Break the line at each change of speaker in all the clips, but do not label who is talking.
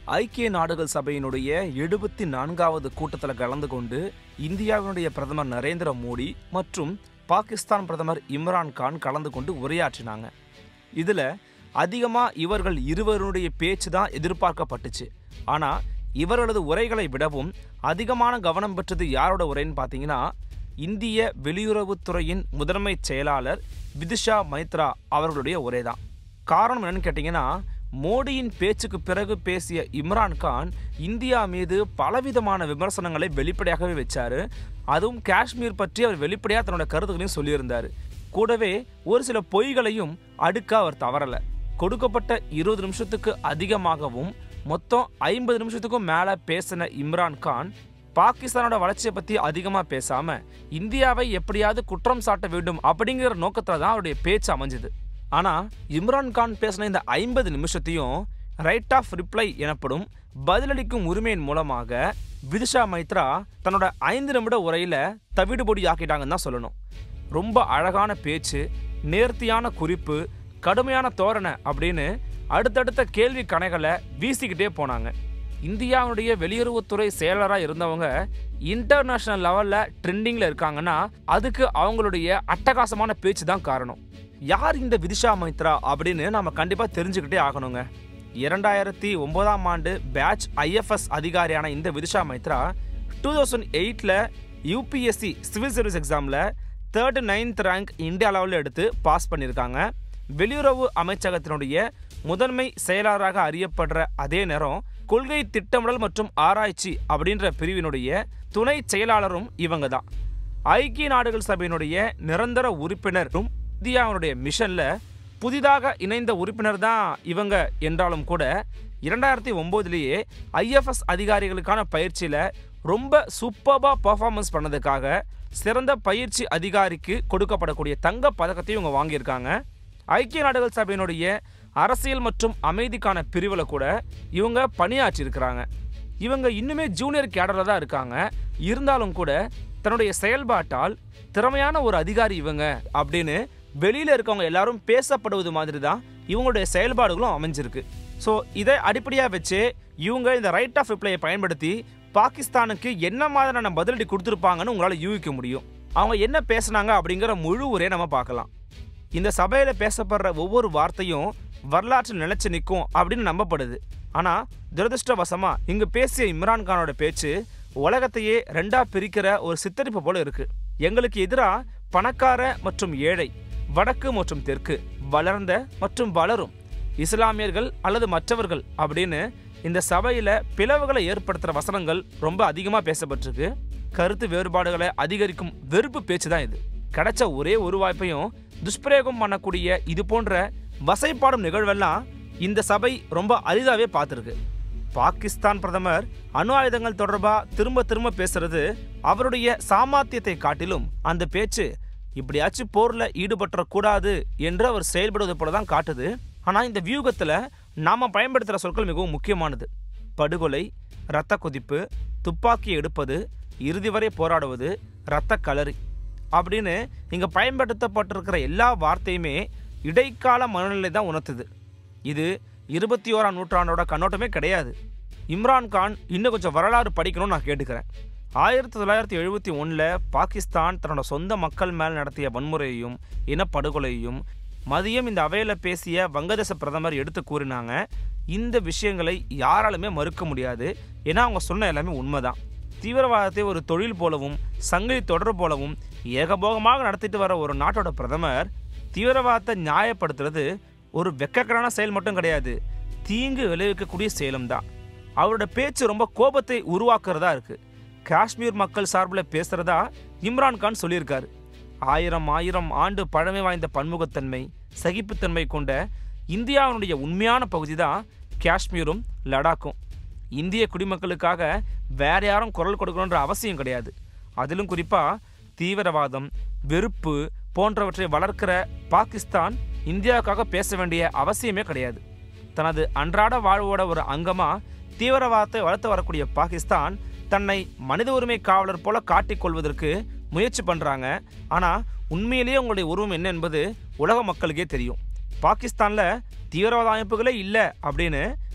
ஐக்கிய நாடுகள் சபையினுடைய எழுபத்தி நான்காவது கூட்டத்தில் கலந்து கொண்டு இந்தியாவினுடைய பிரதமர் நரேந்திர மோடி மற்றும் பாகிஸ்தான் பிரதமர் இம்ரான் கான் கலந்து கொண்டு உரையாற்றினாங்க இதில் அதிகமாக இவர்கள் இருவருடைய பேச்சு தான் எதிர்பார்க்கப்பட்டுச்சு ஆனால் இவர்களது உரைகளை விடவும் அதிகமான கவனம் பெற்றது யாரோட உரைன்னு பார்த்தீங்கன்னா இந்திய வெளியுறவுத்துறையின் முதன்மை செயலாளர் விதிஷா மைத்ரா அவர்களுடைய உரை தான் காரணம் என்னன்னு கேட்டிங்கன்னா மோடியின் பேச்சுக்கு பிறகு பேசிய இம்ரான் கான் இந்தியா மீது பலவிதமான விமர்சனங்களை வெளிப்படையாகவே வச்சாரு அதுவும் காஷ்மீர் பற்றி அவர் வெளிப்படையாக தன்னோட கருத்துக்களையும் சொல்லியிருந்தார் கூடவே ஒரு சில பொய்களையும் அடுக்க அவர் தவறலை கொடுக்கப்பட்ட இருபது நிமிஷத்துக்கு அதிகமாகவும் மொத்தம் ஐம்பது நிமிஷத்துக்கும் மேலே பேசின இம்ரான் கான் பாகிஸ்தானோட வளர்ச்சியை பற்றி அதிகமாக பேசாம இந்தியாவை எப்படியாவது குற்றம் சாட்ட வேண்டும் அப்படிங்கிற நோக்கத்தில் தான் அவருடைய பேச்சு அமைஞ்சது ஆனால் இம்ரான் கான் பேசின இந்த ஐம்பது நிமிஷத்தையும் ரைட் ஆஃப் ரிப்ளை எனப்படும் பதிலளிக்கும் உரிமையின் மூலமாக விதிஷா மைத்ரா தன்னோட ஐந்து நிமிட உரையில தவிடுபொடி ஆக்கிட்டாங்கன்னு தான் சொல்லணும் ரொம்ப அழகான பேச்சு நேர்த்தியான குறிப்பு கடுமையான தோரணை அப்படின்னு அடுத்தடுத்த கேள்வி கணைகளை வீசிக்கிட்டே போனாங்க இந்தியாவுடைய வெளியுறவுத்துறை செயலராக இருந்தவங்க இன்டர்நேஷனல் லெவலில் ட்ரெண்டிங்கில் இருக்காங்கன்னா அதுக்கு அவங்களுடைய அட்டகாசமான பேச்சு தான் காரணம் யார் இந்த விதிஷா மைத்ரா அப்படின்னு நம்ம கண்டிப்பாக தெரிஞ்சுக்கிட்டே ஆகணுங்க இரண்டாயிரத்தி ஒன்பதாம் ஆண்டு பேட்ச் ஐஎஃப்எஸ் அதிகாரியான இந்த விதிஷா மைத்ரா டூ தௌசண்ட் எயிட்டில் யூபிஎஸ்சி சிவில் சர்வீஸ் எக்ஸாமில் தேர்ட் நைன்த் ரேங்க் இந்தியா லெவலில் எடுத்து பாஸ் பண்ணியிருக்காங்க வெளியுறவு அமைச்சகத்தினுடைய முதன்மை செயலாளராக அறியப்படுற அதே நேரம் கொள்கை திட்டமிடல் மற்றும் ஆராய்ச்சி அப்படின்ற பிரிவினுடைய துணை செயலாளரும் இவங்க தான் ஐக்கிய நாடுகள் சபையினுடைய நிரந்தர உறுப்பினரும் இந்தியாவினுடைய மிஷன்ல புதிதாக இணைந்த உறுப்பினர் தான் இவங்க என்றாலும் கூட இரண்டாயிரத்தி ஒம்போதுலேயே ஐஎஃப்எஸ் அதிகாரிகளுக்கான பயிற்சியில் ரொம்ப சூப்பராக பர்ஃபார்மன்ஸ் பண்ணதுக்காக சிறந்த பயிற்சி அதிகாரிக்கு கொடுக்கப்படக்கூடிய தங்க பதக்கத்தையும் இவங்க வாங்கியிருக்காங்க ஐக்கிய நாடுகள் சபையினுடைய அரசியல் மற்றும் அமைதிக்கான பிரிவில் கூட இவங்க பணியாற்றியிருக்கிறாங்க இவங்க இன்னுமே ஜூனியர் கேடரில் தான் இருக்காங்க இருந்தாலும் கூட தன்னுடைய செயல்பாட்டால் திறமையான ஒரு அதிகாரி இவங்க அப்படின்னு வெளியில் இருக்கவங்க எல்லாரும் பேசப்படுவது மாதிரி தான் இவங்களுடைய செயல்பாடுகளும் அமைஞ்சிருக்கு ஸோ இதை அடிப்படையாக வச்சு இவங்க இந்த ரைட் ஆஃப் ரிப்ளையை பயன்படுத்தி பாகிஸ்தானுக்கு என்ன மாதிரியான பதிலடி கொடுத்துருப்பாங்கன்னு உங்களால் யூகிக்க முடியும் அவங்க என்ன பேசுனாங்க அப்படிங்கிற முழு உரையை நம்ம பார்க்கலாம் இந்த சபையில் பேசப்படுற ஒவ்வொரு வார்த்தையும் வரலாற்றில் நிலைச்சு நிற்கும் அப்படின்னு நம்பப்படுது ஆனால் துரதிருஷ்டவசமாக இங்கு பேசிய இம்ரான் கானோட பேச்சு உலகத்தையே ரெண்டா பிரிக்கிற ஒரு சித்தரிப்பு போல இருக்கு எங்களுக்கு எதிராக பணக்கார மற்றும் ஏழை வடக்கு மற்றும் தெற்கு வளர்ந்த மற்றும் வளரும் இஸ்லாமியர்கள் அல்லது மற்றவர்கள் அப்படின்னு இந்த சபையில் பிளவுகளை ஏற்படுத்துகிற வசனங்கள் ரொம்ப அதிகமாக பேசப்பட்டிருக்கு கருத்து வேறுபாடுகளை அதிகரிக்கும் வெறுப்பு பேச்சு தான் இது கிடைச்ச ஒரே ஒரு வாய்ப்பையும் துஷ்பிரயோகம் பண்ணக்கூடிய இது போன்ற வசைப்பாடும் நிகழ்வெல்லாம் இந்த சபை ரொம்ப அரிதாவே பார்த்துருக்கு பாகிஸ்தான் பிரதமர் அணு ஆயுதங்கள் தொடர்பாக திரும்ப திரும்ப பேசுறது அவருடைய சாமர்த்தியத்தை காட்டிலும் அந்த பேச்சு இப்படியாச்சும் போரில் ஈடுபட்டுறக்கூடாது என்று அவர் செயல்படுவது போல தான் காட்டுது ஆனால் இந்த வியூகத்தில் நாம் பயன்படுத்துகிற சொற்கள் மிகவும் முக்கியமானது படுகொலை இரத்த கொதிப்பு துப்பாக்கி எடுப்பது இறுதி வரை போராடுவது இரத்த களரி அப்படின்னு இங்கே பயன்படுத்தப்பட்டிருக்கிற எல்லா வார்த்தையுமே இடைக்கால மனநிலை தான் உணர்த்துது இது இருபத்தி ஓராம் நூற்றாண்டோட கண்ணோட்டமே கிடையாது இம்ரான் கான் இன்னும் கொஞ்சம் வரலாறு படிக்கணும்னு நான் கேட்டுக்கிறேன் ஆயிரத்தி தொள்ளாயிரத்தி எழுபத்தி ஒன்றில் பாகிஸ்தான் தன்னோட சொந்த மக்கள் மேல் நடத்திய வன்முறையையும் இனப்படுகொலையையும் மதியம் இந்த அவையில் பேசிய வங்கதேச பிரதமர் எடுத்து கூறினாங்க இந்த விஷயங்களை யாராலுமே மறுக்க முடியாது ஏன்னா அவங்க சொன்ன எல்லாமே உண்மைதான் தீவிரவாதத்தை ஒரு தொழில் போலவும் சங்கிலி தொடர் போலவும் ஏகபோகமாக நடத்திட்டு வர ஒரு நாட்டோட பிரதமர் தீவிரவாதத்தை நியாயப்படுத்துறது ஒரு வெக்கக்கடான செயல் மட்டும் கிடையாது தீங்கு விளைவிக்கக்கூடிய செயலும் தான் அவரோட பேச்சு ரொம்ப கோபத்தை உருவாக்குறதா இருக்கு காஷ்மீர் மக்கள் சார்பில் பேசுறதா இம்ரான் கான் சொல்லியிருக்காரு ஆயிரம் ஆயிரம் ஆண்டு பழமை வாய்ந்த பன்முகத்தன்மை சகிப்புத்தன்மை கொண்ட இந்தியாவினுடைய உண்மையான பகுதி தான் காஷ்மீரும் லடாக்கும் இந்திய குடிமக்களுக்காக வேற யாரும் குரல் கொடுக்கணுன்ற அவசியம் கிடையாது அதிலும் குறிப்பாக தீவிரவாதம் வெறுப்பு போன்றவற்றை வளர்க்கிற பாகிஸ்தான் இந்தியாவுக்காக பேச வேண்டிய அவசியமே கிடையாது தனது அன்றாட வாழ்வோட ஒரு அங்கமாக தீவிரவாதத்தை வளர்த்து வரக்கூடிய பாகிஸ்தான் தன்னை மனித உரிமை காவலர் போல காட்டிக்கொள்வதற்கு முயற்சி பண்ணுறாங்க ஆனால் உண்மையிலேயே உங்களுடைய உருவம் என்ன என்பது உலக மக்களுக்கே தெரியும் பாகிஸ்தானில் தீவிரவாத அமைப்புகளே இல்லை அப்படின்னு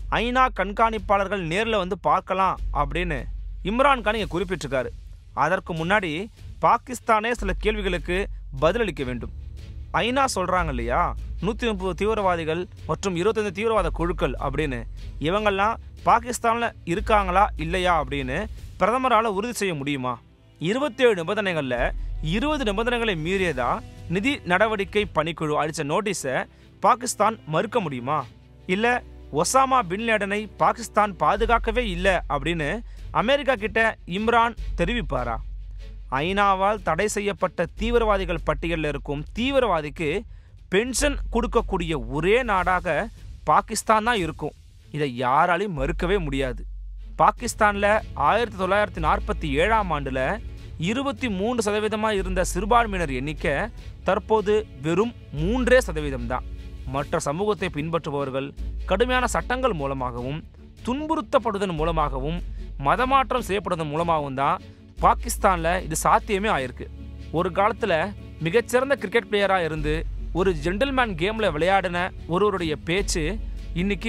ஐநா கண்காணிப்பாளர்கள் நேரில் வந்து பார்க்கலாம் அப்படின்னு இம்ரான் கான் இங்கே குறிப்பிட்டிருக்காரு அதற்கு முன்னாடி பாகிஸ்தானே சில கேள்விகளுக்கு பதிலளிக்க வேண்டும் ஐநா சொல்கிறாங்க இல்லையா நூற்றி முப்பது தீவிரவாதிகள் மற்றும் இருபத்தைந்து தீவிரவாத குழுக்கள் அப்படின்னு இவங்கெல்லாம் பாகிஸ்தானில் இருக்காங்களா இல்லையா அப்படின்னு பிரதமரால் உறுதி செய்ய முடியுமா இருபத்தேழு நிபந்தனைகளில் இருபது நிபந்தனைகளை மீறியதா நிதி நடவடிக்கை பணிக்குழு அளித்த நோட்டீஸை பாகிஸ்தான் மறுக்க முடியுமா இல்லை ஒசாமா பின் லேடனை பாகிஸ்தான் பாதுகாக்கவே இல்லை அப்படின்னு அமெரிக்கா கிட்ட இம்ரான் தெரிவிப்பாரா ஐநாவால் தடை செய்யப்பட்ட தீவிரவாதிகள் பட்டியலில் இருக்கும் தீவிரவாதிக்கு பென்ஷன் கொடுக்கக்கூடிய ஒரே நாடாக பாகிஸ்தான் தான் இருக்கும் இதை யாராலையும் மறுக்கவே முடியாது பாகிஸ்தானில் ஆயிரத்தி தொள்ளாயிரத்தி நாற்பத்தி ஏழாம் ஆண்டில் இருபத்தி மூன்று சதவீதமாக இருந்த சிறுபான்மையினர் எண்ணிக்கை தற்போது வெறும் மூன்றே சதவீதம் தான் மற்ற சமூகத்தை பின்பற்றுபவர்கள் கடுமையான சட்டங்கள் மூலமாகவும் துன்புறுத்தப்படுவதன் மூலமாகவும் மதமாற்றம் செய்யப்படுவதன் மூலமாகவும் தான் பாகிஸ்தானில் இது சாத்தியமே ஆயிருக்கு ஒரு காலத்தில் மிகச்சிறந்த கிரிக்கெட் பிளேயராக இருந்து ஒரு ஜென்டில்மேன் கேமில் விளையாடின ஒருவருடைய பேச்சு இன்னைக்கு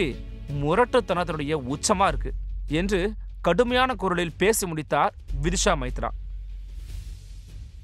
முரட்டுத்தனத்தினுடைய உச்சமாக இருக்கு என்று கடுமையான குரலில் பேசி முடித்தார் விதிஷா மைத்ரா